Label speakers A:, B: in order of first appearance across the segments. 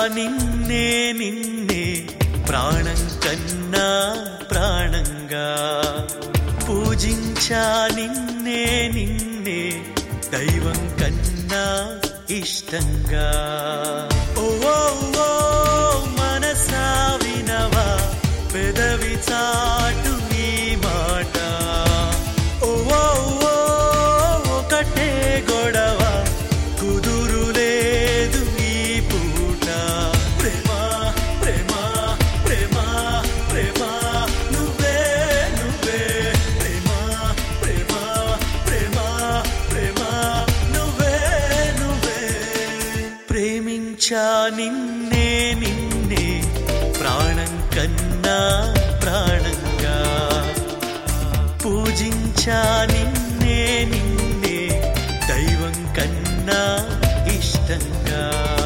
A: నిన్నే నిన్నే ప్రాణం కన్నా ప్రాణంగా పూజించా నిన్నే నిన్నే దైవం కన్నా ఇష్టంగా ఓ ఓ, ఓ, మనసా వినవా పెదవి చాటు ఈ మాట ఓ ఓ, ఓ, ఒకటే గొడవ కుదురు లేదు ఈ పూట ప్రేమ ప్రేమ ప్రేమ ప్రేమ నువ్వే నువ్వే ప్రేమ ప్రేమ ప్రేమ ప్రేమ నువ్వే నువ్వే ప్రేమించా నిన్నే నిన్నే ప్రాణం కన్నా ప్రాణంగా పూజించా నిన్నే నిన్నే దైవం కన్నా ఇష్టంగా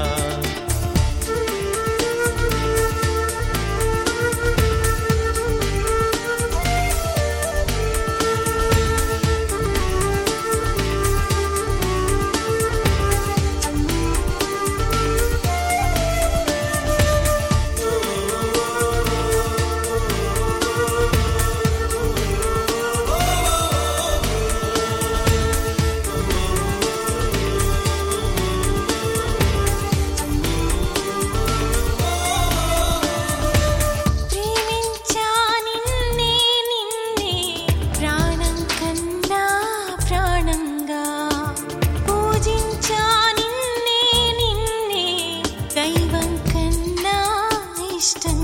B: ప్రేమించా నిన్నే నిన్నే ప్రాణం కన్నా ప్రాణంగా పూజించా నిన్నే నిన్నే దైవం కన్నా ఇష్టంగా